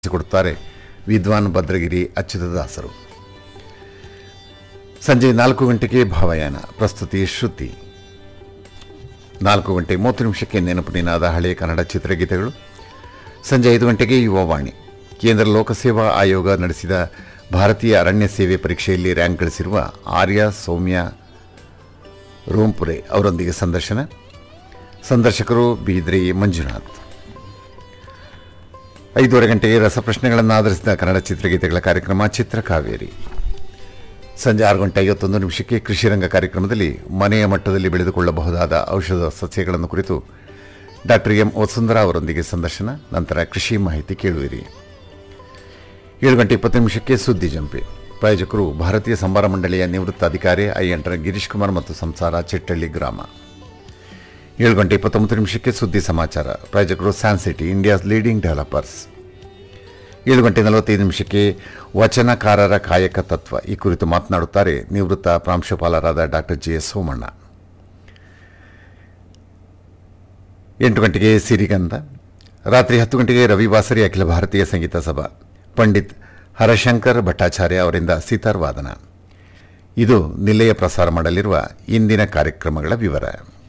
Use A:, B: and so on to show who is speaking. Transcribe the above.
A: ಕೊಡುತ್ತಾರೆ ವಿದ್ವಾನ್ ಭದ್ರಗಿರಿ ಅಚ್ಯುತದಾಸರು ಸಂಜೆ ನಾಲ್ಕು ಗಂಟೆಗೆ ಭಾವಯಾನ ಪ್ರಸ್ತುತಿ ಶ್ರುತಿ ನಾಲ್ಕು ಗಂಟೆ ಮೂವತ್ತು ನಿಮಿಷಕ್ಕೆ ನೆನಪು ನಿನಾದ ಹಳೆಯ ಕನ್ನಡ ಚಿತ್ರಗೀತೆಗಳು ಸಂಜೆ ಐದು ಗಂಟೆಗೆ ಯುವವಾಣಿ ಕೇಂದ್ರ ಲೋಕಸೇವಾ ಆಯೋಗ ನಡೆಸಿದ ಭಾರತೀಯ ಅರಣ್ಯ ಸೇವೆ ಪರೀಕ್ಷೆಯಲ್ಲಿ ರ್ಯಾಂಕ್ ಗಳಿಸಿರುವ ಆರ್ಯ ಸೌಮ್ಯ ರೋಂಪುರೆ ಅವರೊಂದಿಗೆ ಸಂದರ್ಶನ ಸಂದರ್ಶಕರು ಬೀದ್ರಿ ಮಂಜುನಾಥ್ ಐದೂವರೆ ಗಂಟೆಗೆ ರಸಪ್ರಶ್ನೆಗಳನ್ನು ಆಧರಿಸಿದ ಕನ್ನಡ ಚಿತ್ರಗೀತೆಗಳ ಕಾರ್ಯಕ್ರಮ ಚಿತ್ರಕಾವೇರಿ ಸಂಜೆ ಆರು ಗಂಟೆ ಐವತ್ತೊಂದು ನಿಮಿಷಕ್ಕೆ ಕೃಷಿರಂಗ ಕಾರ್ಯಕ್ರಮದಲ್ಲಿ ಮನೆಯ ಮಟ್ಟದಲ್ಲಿ ಬೆಳೆದುಕೊಳ್ಳಬಹುದಾದ ಔಷಧ ಸಸ್ಯಗಳನ್ನು ಕುರಿತು ಡಾಕ್ಟರ್ ಎಂ ವಸುಂಧರ ಅವರೊಂದಿಗೆ ಸಂದರ್ಶನ ನಂತರ ಕೃಷಿ ಮಾಹಿತಿ ಕೇಳುವಿರಿ ಏಳು ಗಂಟೆ ಇಪ್ಪತ್ತು ನಿಮಿಷಕ್ಕೆ ಸುದ್ದಿ ಜಂಪೆ ಪ್ರಾಯೋಜಕರು ಭಾರತೀಯ ಸಂಬಾರ ಮಂಡಳಿಯ ನಿವೃತ್ತ ಅಧಿಕಾರಿ ಐ ಎಂಟರ ಗಿರೀಶ್ ಕುಮಾರ್ ಮತ್ತು ಸಂಸಾರ ಚಿಟ್ಟಳ್ಳಿ ಗ್ರಾಮ ಏಳು ಗಂಟೆ ಇಪ್ಪತ್ತೊಂಬತ್ತು ನಿಮಿಷಕ್ಕೆ ಸುದ್ದಿ ಸಮಾಚಾರ ಪ್ರಾಯೋಜಕರು San City India's leading developers ಏಳು ಗಂಟೆ ನಲವತ್ತೈದು ನಿಮಿಷಕ್ಕೆ ವಚನಕಾರರ ಕಾಯಕ ತತ್ವ ಈ ಕುರಿತು ಮಾತನಾಡುತ್ತಾರೆ ನಿವೃತ್ತ ಪ್ರಾಂಶುಪಾಲರಾದ ಡಾಕ್ಟರ್ ಜಿ ಎಸ್ ಸೋಮಣ್ಣ ಎಂಟು ಗಂಟೆಗೆ ಸಿರಿಗಂಧ ರಾತ್ರಿ ಹತ್ತು ಗಂಟೆಗೆ ರವಿವಾಸರಿ ಅಖಿಲ ಭಾರತೀಯ ಸಂಗೀತ ಸಭಾ ಪಂಡಿತ್ ಹರಶಂಕರ್ ಭಟ್ಟಾಚಾರ್ಯ ಅವರಿಂದ ಸಿತಾರ್ ವಾದನ ಇದು ನಿಲಯ ಪ್ರಸಾರ ಮಾಡಲಿರುವ ಇಂದಿನ ಕಾರ್ಯಕ್ರಮಗಳ ವಿವರ